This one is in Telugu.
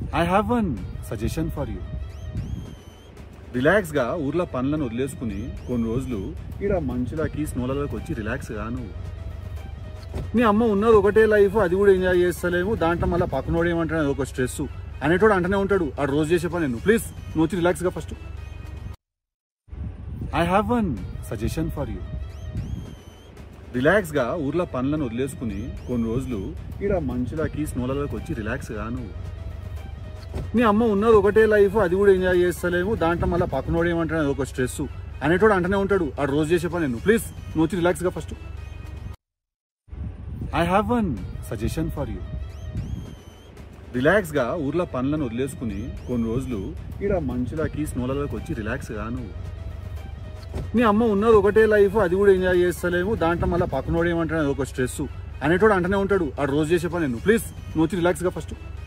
I have one suggestion for you relax గా ఊర్లో పనులను వదిలేసుకుని కొన్ని రోజులు ఇక్కడ మంచులకి స్నోలలోకి వచ్చి రిలాక్స్ గా నువ్వు నీ అమ్మ ఉన్నది ఒకటే లైఫ్ అది కూడా ఎంజాయ్ చేస్తలేము దాంట్లో మళ్ళీ పక్కనోడు ఏమంటాడు ఒక స్ట్రెస్ అనేటోడు అంటనే ఉంటాడు ఆ రోజు చేసే పని నువ్వు ప్లీజ్ నువ్వు వచ్చి రిలాక్స్ గా first I have one suggestion for you relax గా ఊర్లో పనులను వదిలేసుకుని కొన్ని రోజులు ఇక్కడ మంచులకి స్నోలలోకి వచ్చి రిలాక్స్ గా నువ్వు నీ అమ్మ ఉన్నది ఒకటే లైఫ్ అది కూడా ఎంజాయ్ చేస్తలేము దాంట్లో మళ్ళీ పక్కనోడు ఏమంటాడు ఒక స్ట్రెస్ అనేటోడు అంటనే ఉంటాడు ఆ రోజు చేసే పని నువ్వు ప్లీజ్ నువ్వు వచ్చి రిలాక్స్ గా first I have one suggestion for you relax గా ఊర్లో పనులను వదిలేసుకుని కొన్ని రోజులు ఇక్కడ మంచులకి స్నోలలోకి వచ్చి రిలాక్స్ గా నువ్వు నీ అమ్మ ఉన్నది ఒకటే లైఫ్ అది కూడా ఎంజాయ్ చేస్తలేము దాంట్లో మళ్ళీ పక్కనోడు ఏమంటాడు ఒక స్ట్రెస్ అనేటోడు అంటనే ఉంటాడు ఆ రోజు చేసే పని నువ్వు ప్లీజ్ నువ్వు వచ్చి రిలాక్స్ గా ఫస్ట్